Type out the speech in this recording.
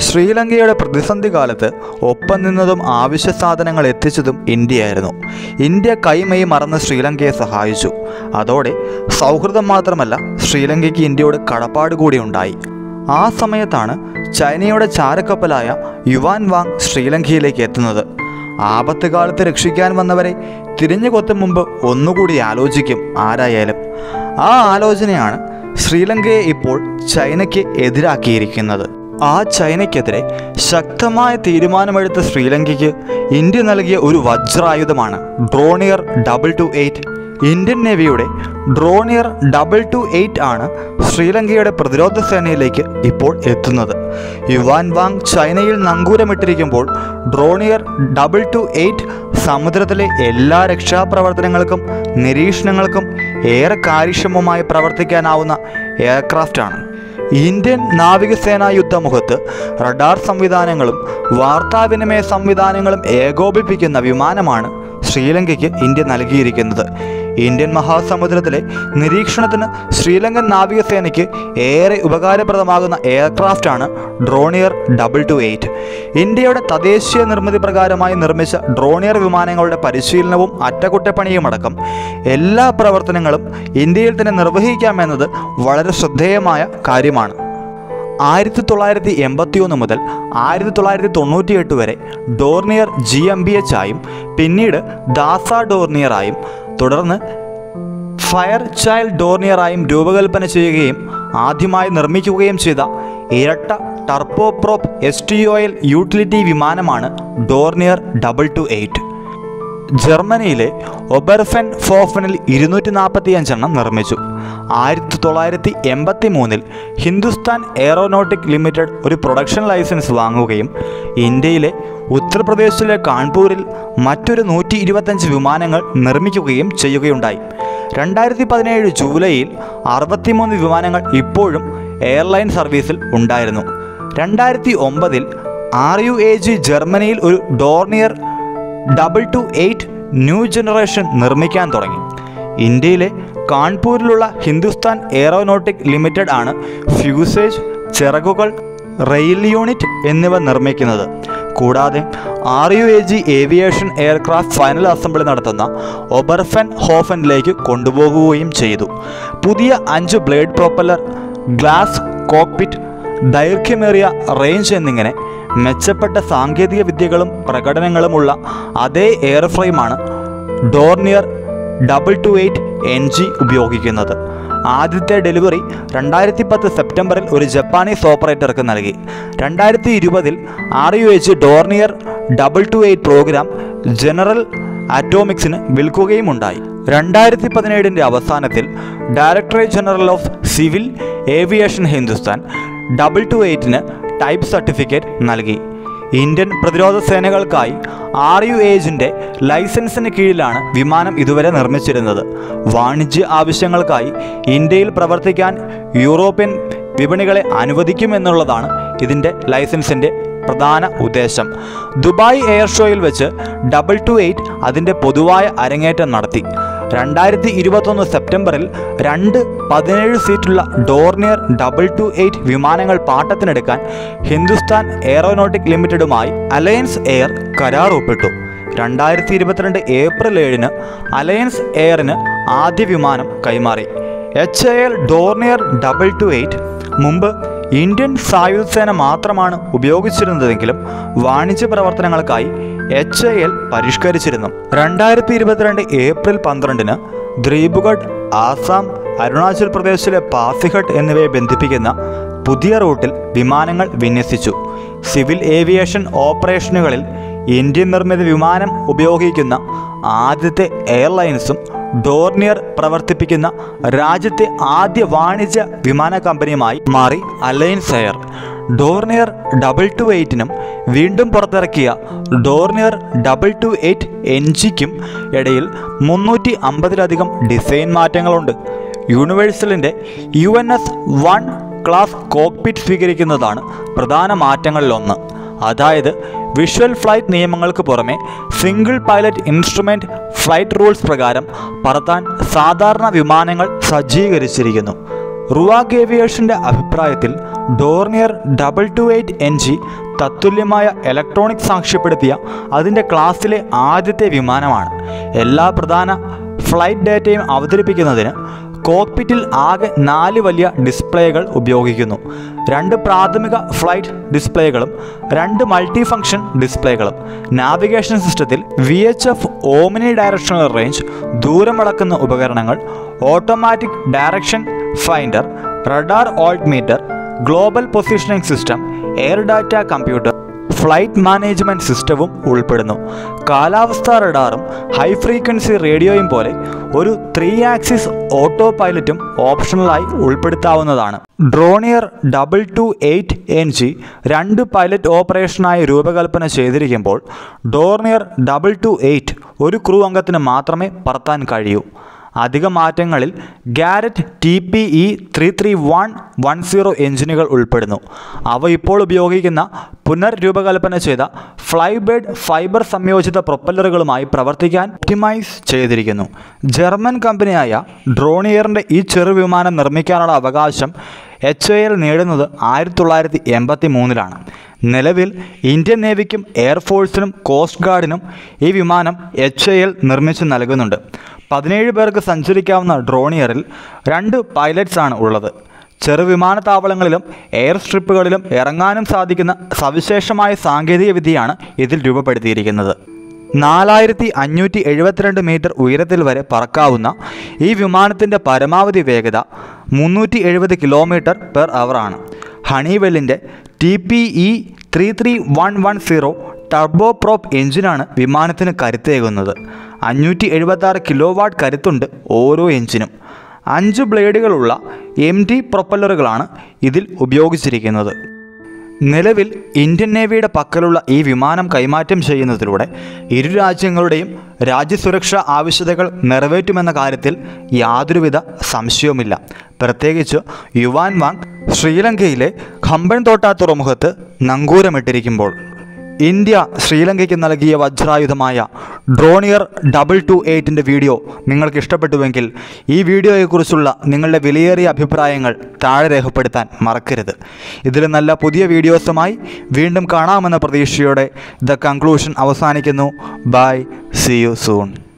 ശ്രീലങ്കയുടെ പ്രതിസന്ധി കാലത്ത് ഒപ്പം നിന്നതും ആവശ്യ സാധനങ്ങൾ എത്തിച്ചതും ഇന്ത്യയായിരുന്നു ഇന്ത്യ കൈമൈ മറന്ന് ശ്രീലങ്കയെ സഹായിച്ചു അതോടെ സൗഹൃദം മാത്രമല്ല ശ്രീലങ്കയ്ക്ക് ഇന്ത്യയോട് കടപ്പാട് കൂടി ഉണ്ടായി ആ സമയത്താണ് ചൈനയുടെ ചാരക്കപ്പലായ യുവാൻ വാങ് ശ്രീലങ്കയിലേക്ക് എത്തുന്നത് ആപത്ത് കാലത്ത് രക്ഷിക്കാൻ വന്നവരെ തിരിഞ്ഞു കൊത്തും മുമ്പ് ഒന്നുകൂടി ആലോചിക്കും ആരായാലും ആ ആലോചനയാണ് ശ്രീലങ്കയെ ഇപ്പോൾ ചൈനയ്ക്ക് എതിരാക്കിയിരിക്കുന്നത് ആ ചൈനയ്ക്കെതിരെ ശക്തമായ തീരുമാനമെടുത്ത ശ്രീലങ്കയ്ക്ക് ഇന്ത്യ നൽകിയ ഒരു വജ്രായുധമാണ് Dornier double two eight Indian നേവിയുടെ ഡ്രോണിയർ ഡബിൾ ടു എയ്റ്റ് ആണ് ശ്രീലങ്കയുടെ പ്രതിരോധ സേനയിലേക്ക് ഇപ്പോൾ എത്തുന്നത് യുവാൻ വാങ് ചൈനയിൽ നങ്കൂരമിട്ടിരിക്കുമ്പോൾ ഡ്രോണിയർ ഡബിൾ ടു എയ്റ്റ് സമുദ്രത്തിലെ എല്ലാ രക്ഷാപ്രവർത്തനങ്ങൾക്കും നിരീക്ഷണങ്ങൾക്കും ഏറെ കാര്യക്ഷമമായി പ്രവർത്തിക്കാനാവുന്ന എയർക്രാഫ്റ്റാണ് ഇന്ത്യൻ നാവികസേനാ യുദ്ധമുഖത്ത് റഡാർ സംവിധാനങ്ങളും വാർത്താവിനിമയ സംവിധാനങ്ങളും ഏകോപിപ്പിക്കുന്ന വിമാനമാണ് ശ്രീലങ്കയ്ക്ക് ഇന്ത്യ നൽകിയിരിക്കുന്നത് ഇന്ത്യൻ മഹാസമുദ്രത്തിലെ നിരീക്ഷണത്തിന് ശ്രീലങ്കൻ നാവികസേനയ്ക്ക് ഏറെ ഉപകാരപ്രദമാകുന്ന എയർക്രാഫ്റ്റാണ് ഡ്രോണിയർ ഡബിൾ ടു എയ്റ്റ് ഇന്ത്യയുടെ തദ്ദേശീയ നിർമ്മിതി പ്രകാരമായി നിർമ്മിച്ച ഡ്രോണിയർ വിമാനങ്ങളുടെ പരിശീലനവും അറ്റകുറ്റപ്പണിയുമടക്കം എല്ലാ പ്രവർത്തനങ്ങളും ഇന്ത്യയിൽ തന്നെ നിർവഹിക്കാമെന്നത് വളരെ ശ്രദ്ധേയമായ കാര്യമാണ് ആയിരത്തി തൊള്ളായിരത്തി എൺപത്തി ഒന്ന് മുതൽ ആയിരത്തി തൊള്ളായിരത്തി തൊണ്ണൂറ്റിയെട്ട് വരെ Dornier G M B H ആയും പിന്നീട് ദാസ ഡോർണിയറായും തുടർന്ന് ഫയർ ചൈൽഡ് ഡോർണിയറായും രൂപകൽപ്പന ചെയ്യുകയും ആദ്യമായി നിർമ്മിക്കുകയും ചെയ്ത ഇരട്ട turboprop S T O L utility വിമാനമാണ് ഡോർണിയർ ഡബിൾ ടു എയ്റ്റ് ജർമ്മനിയിലെ ഒബർഫെൻ ഫോഫനിൽ ഇരുന്നൂറ്റി നാൽപ്പത്തി അഞ്ചെണ്ണം നിർമ്മിച്ചു ആയിരത്തി തൊള്ളായിരത്തി എൺപത്തി മൂന്നിൽ ഹിന്ദുസ്ഥാൻ എയറോനോട്ടിക് ലിമിറ്റഡ് ഒരു പ്രൊഡക്ഷൻ ലൈസൻസ് വാങ്ങുകയും ഇന്ത്യയിലെ ഉത്തർപ്രദേശിലെ കാൺപൂരിൽ മറ്റൊരു നൂറ്റി ഇരുപത്തഞ്ച് വിമാനങ്ങൾ നിർമ്മിക്കുകയും ചെയ്യുകയുണ്ടായി രണ്ടായിരത്തി പതിനേഴ് ജൂലൈയിൽ അറുപത്തിമൂന്ന് വിമാനങ്ങൾ ഇപ്പോഴും എയർലൈൻ സർവീസിൽ ഉണ്ടായിരുന്നു രണ്ടായിരത്തി ഒമ്പതിൽ ആർ യു എ ജി ജർമ്മനിയിൽ ഒരു Dornier double two eight new generation നിർമ്മിക്കാൻ തുടങ്ങി ഇന്ത്യയിലെ കാൺപൂരിലുള്ള ഹിന്ദുസ്ഥാൻ എയറോനോട്ടിക് ലിമിറ്റഡ് ആണ് ഫ്യൂസേജ് ചിറകുകൾ റെയിൽ യൂണിറ്റ് എന്നിവ നിർമ്മിക്കുന്നത് കൂടാതെ R U A G aviation aircraft final assembly നടത്തുന്ന ഒബർഫെൻ ഹോഫനിലേക്ക് കൊണ്ടുപോകുകയും ചെയ്തു പുതിയ അഞ്ച് ബ്ലേഡ് പ്രൊപ്പല്ലർ ഗ്ലാസ് കോക്പിറ്റ് ദൈർഘ്യമേറിയ റേഞ്ച് എന്നിങ്ങനെ മെച്ചപ്പെട്ട സാങ്കേതിക വിദ്യകളും പ്രകടനങ്ങളുമുള്ള അതേ എയർഫ്രെയിമാണ് Dornier double two eight N G ഉപയോഗിക്കുന്നത് ആദ്യത്തെ ഡെലിവറി രണ്ടായിരത്തി പത്ത് സെപ്റ്റംബറിൽ ഒരു ജപ്പാനീസ് ഓപ്പറേറ്റർക്ക് നൽകി രണ്ടായിരത്തി ഇരുപതിൽ R U H Dornier double two eight program general അറ്റോമിക്സിന് വിൽക്കുകയും ഉണ്ടായി രണ്ടായിരത്തി പതിനേഴിൻ്റെ അവസാനത്തിൽ directorate general of civil aviation Hindustan double two എയ്റ്റിന് ടൈപ്പ് സർട്ടിഫിക്കറ്റ് നൽകി ഇന്ത്യൻ പ്രതിരോധ സേനകൾക്കായി ആർ യു ഏജിൻ്റെ ലൈസൻസിന് കീഴിലാണ് വിമാനം ഇതുവരെ നിർമ്മിച്ചിരുന്നത് വാണിജ്യ ആവശ്യങ്ങൾക്കായി ഇന്ത്യയിൽ പ്രവർത്തിക്കാൻ യൂറോപ്യൻ വിപണികളെ അനുവദിക്കുമെന്നുള്ളതാണ് ഇതിൻ്റെ ലൈസൻസിൻ്റെ പ്രധാന ഉദ്ദേശം ദുബായ് എയർ ഷോയിൽ വെച്ച് ഡബിൾ ടു എയ്റ്റ് അതിൻ്റെ പൊതുവായ അരങ്ങേറ്റം നടത്തി രണ്ടായിരത്തി ഇരുപത്തൊന്ന് സെപ്റ്റംബറിൽ രണ്ട് പതിനേഴ് സീറ്റുള്ള ഡോർണിയർ ഡബിൾ ടു എയ്റ്റ് വിമാനങ്ങൾ പാട്ടത്തിനെടുക്കാൻ ഹിന്ദുസ്ഥാൻ എയറോനോട്ടിക് ലിമിറ്റഡുമായി അലയൻസ് എയർ കരാർ ഒപ്പിട്ടു രണ്ടായിരത്തി ഇരുപത്തിരണ്ട് ഏപ്രിൽ ഏഴിന് അലയൻസ് എയറിന് ആദ്യ വിമാനം കൈമാറി H A L Dornier double two eight മുമ്പ് ഇന്ത്യൻ സായുധ സേന മാത്രമാണ് ഉപയോഗിച്ചിരുന്നതെങ്കിലും വാണിജ്യ പ്രവർത്തനങ്ങൾക്കായി എച്ച് എ എൽ പരിഷ്കരിച്ചിരുന്നു രണ്ടായിരത്തി ഇരുപത്തിരണ്ട് ഏപ്രിൽ പന്ത്രണ്ടിന് ദ്രീബുഗഡ് ആസാം അരുണാചൽ പ്രദേശിലെ പാസിഘട്ട് എന്നിവയെ ബന്ധിപ്പിക്കുന്ന പുതിയ റൂട്ടിൽ വിമാനങ്ങൾ വിന്യസിച്ചു സിവിൽ ഏവിയേഷൻ ഓപ്പറേഷനുകളിൽ ഇന്ത്യൻ നിർമ്മിത വിമാനം ഉപയോഗിക്കുന്ന ആദ്യത്തെ എയർലൈൻസും ഡോർണിയർ പ്രവർത്തിപ്പിക്കുന്ന രാജ്യത്തെ ആദ്യ വാണിജ്യ വിമാന കമ്പനിയുമായി മാറി alliance air Dornier double two എയ്റ്റിനും വീണ്ടും പുറത്തിറക്കിയ Dornier double two eight N ജിക്കും ഇടയിൽ മുന്നൂറ്റി അമ്പതിലധികം ഡിസൈൻ മാറ്റങ്ങളുണ്ട് യൂണിവേഴ്സലിൻ്റെ U N S one class cockpit സ്വീകരിക്കുന്നതാണ് പ്രധാന മാറ്റങ്ങളിലൊന്ന് അതായത് വിഷ്വൽ ഫ്ലൈറ്റ് നിയമങ്ങൾക്ക് പുറമെ single pilot instrument flight rules പ്രകാരം പറത്താൻ സാധാരണ വിമാനങ്ങൾ സജ്ജീകരിച്ചിരിക്കുന്നു റുവാഗ് ഏവിയേഷൻ്റെ അഭിപ്രായത്തിൽ Dornier double two eight N G തത്തുല്യമായ ഇലക്ട്രോണിക് സാക്ഷ്യപ്പെടുത്തിയ അതിൻ്റെ ക്ലാസ്സിലെ ആദ്യത്തെ വിമാനമാണ് എല്ലാ പ്രധാന ഫ്ലൈറ്റ് ഡേറ്റയും അവതരിപ്പിക്കുന്നതിന് കോക്പിറ്റിൽ ആകെ നാല് വലിയ ഡിസ്പ്ലേകൾ ഉപയോഗിക്കുന്നു രണ്ട് പ്രാഥമിക ഫ്ലൈറ്റ് ഡിസ്പ്ലേകളും രണ്ട് മൾട്ടി ഫംഗ്ഷൻ ഡിസ്പ്ലേകളും നാവിഗേഷൻ സിസ്റ്റത്തിൽ V H F omni directional range ദൂരം അളക്കുന്ന ഉപകരണങ്ങൾ automatic direction finder radar altimeter global positioning system air data computer flight management സിസ്റ്റവും ഉൾപ്പെടുന്നു കാലാവസ്ഥാ റഡാറും ഹൈ ഫ്രീക്വൻസി റേഡിയോയും പോലെ ഒരു ത്രീ ആക്സിസ് ഓട്ടോ പൈലറ്റും ഓപ്ഷണലായി ഉൾപ്പെടുത്താവുന്നതാണ് Dornier double two eight N G രണ്ട് പൈലറ്റ് ഓപ്പറേഷനായി രൂപകൽപ്പന ചെയ്തിരിക്കുമ്പോൾ ഡോർണിയർ ഡബിൾ ടു എയ്റ്റ് ഒരു ക്രൂ അംഗത്തിന് മാത്രമേ പറത്താൻ കഴിയൂ അധിക മാറ്റങ്ങളിൽ Garrett T P E three three one one zero എഞ്ചിനുകൾ ഉൾപ്പെടുന്നു അവ ഇപ്പോൾ ഉപയോഗിക്കുന്ന പുനർരൂപകൽപ്പന ചെയ്ത ഫ്ലൈബേഡ് ഫൈബർ സംയോജിത പ്രൊപ്പല്ലറുകളുമായി പ്രവർത്തിക്കാൻ ഒപ്റ്റിമൈസ് ചെയ്തിരിക്കുന്നു ജർമ്മൻ കമ്പനിയായ ഡ്രോണിയറിൻ്റെ ഈ ചെറുവിമാനം നിർമ്മിക്കാനുള്ള അവകാശം എച്ച് എ എൽ നേടുന്നത് ആയിരത്തി തൊള്ളായിരത്തി എൺപത്തി മൂന്നിലാണ് നിലവിൽ ഇന്ത്യൻ നേവിക്കും എയർഫോഴ്സിനും കോസ്റ്റ് ഗാർഡിനും ഈ വിമാനം എച്ച് എ എൽ നിർമ്മിച്ച് നൽകുന്നുണ്ട് പതിനേഴ് പേർക്ക് സഞ്ചരിക്കാവുന്ന ഡ്രോണിയറിൽ രണ്ട് പൈലറ്റ്സ് ആണ് ഉള്ളത് ചെറുവിമാനത്താവളങ്ങളിലും എയർ സ്ട്രിപ്പുകളിലും ഇറങ്ങാനും സാധിക്കുന്ന സവിശേഷമായ സാങ്കേതിക വിദ്യയാണ് ഇതിൽ രൂപപ്പെടുത്തിയിരിക്കുന്നത് നാലായിരത്തി അഞ്ഞൂറ്റി എഴുപത്തിരണ്ട് മീറ്റർ ഉയരത്തിൽ വരെ പറക്കാവുന്ന ഈ വിമാനത്തിൻ്റെ പരമാവധി വേഗത മുന്നൂറ്റി എഴുപത് കിലോമീറ്റർ പെർ ആണ് ഹണിവെല്ലിൻ്റെ T P E three three one one zero turboprop എഞ്ചിനാണ് വിമാനത്തിന് കരുത്തേകുന്നത് അഞ്ഞൂറ്റി എഴുപത്താറ് കിലോ വാട്ട് കരുത്തുണ്ട് ഓരോ എഞ്ചിനും അഞ്ച് ബ്ലേഡുകളുള്ള എം ടി പ്രൊപ്പല്ലറുകളാണ് ഇതിൽ ഉപയോഗിച്ചിരിക്കുന്നത് നിലവിൽ ഇന്ത്യൻ നേവിയുടെ പക്കലുള്ള ഈ വിമാനം കൈമാറ്റം ചെയ്യുന്നതിലൂടെ ഇരു രാജ്യങ്ങളുടെയും രാജ്യസുരക്ഷാ ആവശ്യകതകൾ നിറവേറ്റുമെന്ന കാര്യത്തിൽ യാതൊരുവിധ സംശയവുമില്ല പ്രത്യേകിച്ച് യുവാൻ വാങ് ശ്രീലങ്കയിലെ ഖമ്പൻ തോട്ട തുറമുഖത്ത് നങ്കൂരമിട്ടിരിക്കുമ്പോൾ ഇന്ത്യ ശ്രീലങ്കയ്ക്ക് നൽകിയ വജ്രായുധമായ ഡ്രോണിയർ ഡബിൾ ടു എയ്റ്റിൻ്റെ വീഡിയോ നിങ്ങൾക്ക് ഇഷ്ടപ്പെട്ടുവെങ്കിൽ ഈ വീഡിയോയെക്കുറിച്ചുള്ള നിങ്ങളുടെ വിലയേറിയ അഭിപ്രായങ്ങൾ താഴെ രേഖപ്പെടുത്താൻ മറക്കരുത് ഇതിൽ നല്ല പുതിയ വീഡിയോസുമായി വീണ്ടും കാണാമെന്ന പ്രതീക്ഷയോടെ ദ കൺക്ലൂഷൻ അവസാനിക്കുന്നു ബൈ സി യു സൂൺ